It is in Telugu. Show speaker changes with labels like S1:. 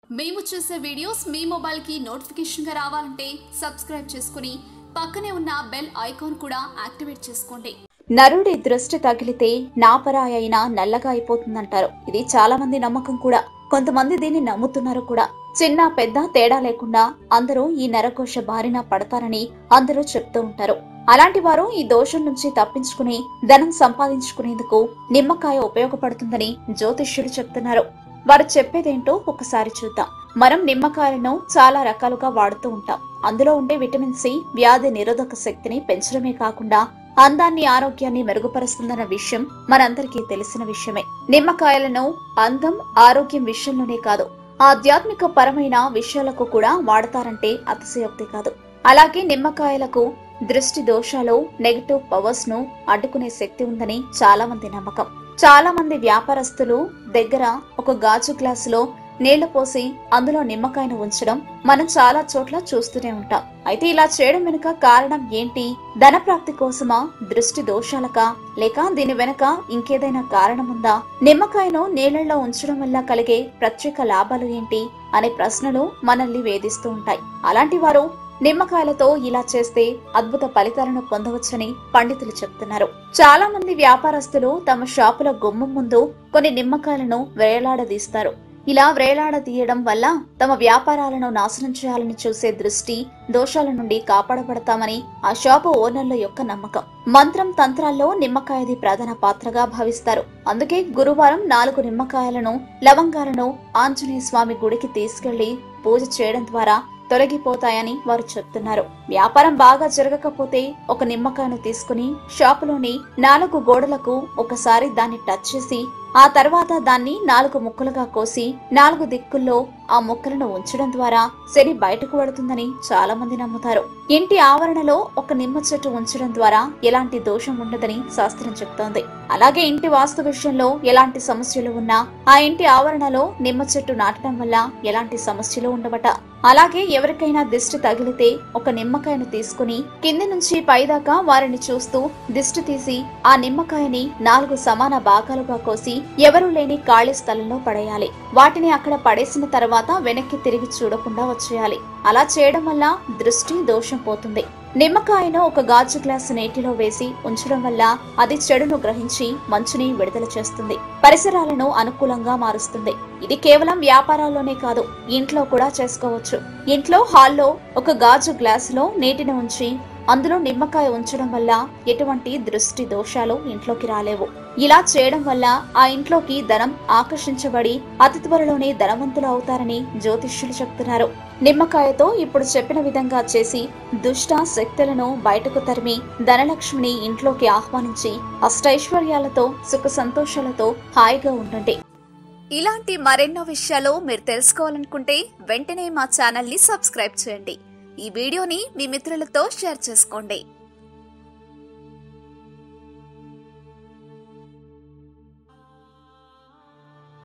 S1: మేము చేసే వీడియోస్ మీ మొబైల్కి నోటిఫికేషన్గా రావాలంటే సబ్స్క్రైబ్ చేసుకుని పక్కనే ఉన్న బెల్ ఐకాన్ కూడా యాక్టివేట్ చేసుకోండి
S2: నరుడి దృష్టి తగిలితే నాపరాయి అయినా నల్లగా అయిపోతుందంటారు ఇది చాలా మంది నమ్మకం కూడా కొంతమంది దీన్ని నమ్ముతున్నారు కూడా చిన్న పెద్ద తేడా లేకుండా అందరూ ఈ నరకోశ బారిన పడతారని అందరూ చెప్తూ ఉంటారు అలాంటి వారు ఈ దోషం నుంచి తప్పించుకుని ధనం సంపాదించుకునేందుకు నిమ్మకాయ ఉపయోగపడుతుందని జ్యోతిష్యులు చెప్తున్నారు వారు చెప్పేదేంటో ఒకసారి చూద్దాం మనం నిమ్మకాయలను చాలా రకాలుగా వాడుతూ ఉంటాం అందులో ఉండే విటమిన్ సి వ్యాధి నిరోధక శక్తిని పెంచడమే కాకుండా అందాన్ని ఆరోగ్యాన్ని మెరుగుపరుస్తుందన్న విషయం మనందరికీ తెలిసిన విషయమే నిమ్మకాయలను అందం ఆరోగ్యం విషయంలోనే కాదు ఆధ్యాత్మిక పరమైన విషయాలకు కూడా వాడతారంటే అతిశయోక్తి కాదు అలాగే నిమ్మకాయలకు దృష్టి దోషాలు నెగటివ్ పవర్స్ ను అడ్డుకునే శక్తి ఉందని చాలా మంది నమ్మకం చాలా మంది వ్యాపారస్తులు దగ్గర ఒక గాజు గ్లాసులో నీళ్లు పోసి అందులో నిమ్మకాయను ఉంచడం మనం చాలా చోట్ల చూస్తూనే ఉంటాం అయితే ఇలా చేయడం వెనుక కారణం ఏంటి ధన ప్రాప్తి కోసమా దృష్టి దోషాలకా లేక దీని వెనుక ఇంకేదైనా కారణం ఉందా నిమ్మకాయను నీళ్లలో ఉంచడం వల్ల కలిగే ప్రత్యేక లాభాలు ఏంటి అనే ప్రశ్నలు మనల్ని వేధిస్తూ ఉంటాయి అలాంటి వారు నిమ్మకాయలతో ఇలా చేస్తే అద్భుత ఫలితాలను పొందవచ్చని పండితులు చెప్తున్నారు చాలా మంది వ్యాపారస్తులు తమ షాపుల గుమ్మం ముందు కొన్ని నిమ్మకాయలను వేలాడదీస్తారు ఇలా వేలాడదీయడం వల్ల తమ వ్యాపారాలను నాశనం చేయాలని చూసే దృష్టి దోషాల నుండి కాపాడబడతామని ఆ షాపు ఓనర్ల యొక్క నమ్మకం మంత్రం తంత్రాల్లో నిమ్మకాయది ప్రధాన పాత్రగా భావిస్తారు అందుకే గురువారం నాలుగు నిమ్మకాయలను లవంగాలను ఆంజనేయ స్వామి గుడికి తీసుకెళ్లి పూజ చేయడం ద్వారా తొలగిపోతాయని వారు చెప్తున్నారు వ్యాపారం బాగా జరగకపోతే ఒక నిమ్మకాయను తీసుకుని షాపులోని నాలుగు గోడలకు ఒకసారి దాన్ని టచ్ చేసి ఆ తర్వాత దాన్ని నాలుగు ముక్కలుగా కోసి నాలుగు దిక్కుల్లో ఆ ముక్కలను ఉంచడం ద్వారా శని బయటకు పడుతుందని చాలా మంది నమ్ముతారు ఇంటి ఆవరణలో ఒక నిమ్మ చెట్టు ఉంచడం ద్వారా ఎలాంటి దోషం ఉండదని శాస్త్రం చెప్తోంది అలాగే ఇంటి వాస్తు విషయంలో ఎలాంటి సమస్యలు ఉన్నా ఆ ఇంటి ఆవరణలో నిమ్మ చెట్టు నాటడం వల్ల ఎలాంటి సమస్యలు ఉండవట అలాగే ఎవరికైనా దిష్టి తగిలితే ఒక నిమ్మకాయను తీసుకుని కింది నుంచి పైదాకా వారిని చూస్తూ దిష్టి తీసి ఆ నిమ్మకాయని నాలుగు సమాన భాగాలుగా కోసి ఎవరూ లేని ఖాళీ స్థలంలో పడేయాలి వాటిని అక్కడ పడేసిన తర్వాత వెనక్కి తిరిగి చూడకుండా వచ్చేయాలి అలా చేయడం వల్ల దృష్టి దోషం పోతుంది నిమ్మకాయను ఒక గాజు గ్లాసు నీటిలో వేసి ఉంచడం వల్ల అది చెడును గ్రహించి మంచుని విడుదల చేస్తుంది పరిసరాలను అనుకూలంగా మారుస్తుంది ఇది కేవలం వ్యాపారాల్లోనే కాదు ఇంట్లో కూడా చేసుకోవచ్చు ఇంట్లో హాల్లో ఒక గాజు గ్లాసులో నీటిని ఉంచి అందులో నిమ్మకాయ ఉంచడం వల్ల ఎటువంటి దృష్టి దోషాలు ఇంట్లోకి రాలేవు ఇలా చేయడం వల్ల ఆ ఇంట్లోకి ధనం ఆకర్షించబడి అతి త్వరలోనే ధనవంతులు అవుతారని జ్యోతిష్యులు చెప్తున్నారు నిమ్మకాయతో ఇప్పుడు చెప్పిన విధంగా చేసి దుష్ట శక్తులను బయటకు తరిమి ధనలక్ష్మిని ఇంట్లోకి ఆహ్వానించి అష్టైశ్వర్యాలతో సుఖ సంతోషాలతో హాయిగా ఉండండి
S1: ఇలాంటి మరెన్నో విషయాలు మీరు తెలుసుకోవాలనుకుంటే వెంటనే మా ఛానల్ని సబ్స్క్రైబ్ చేయండి ఈ వీడియోని మీ మిత్రులతో షేర్ చేసుకోండి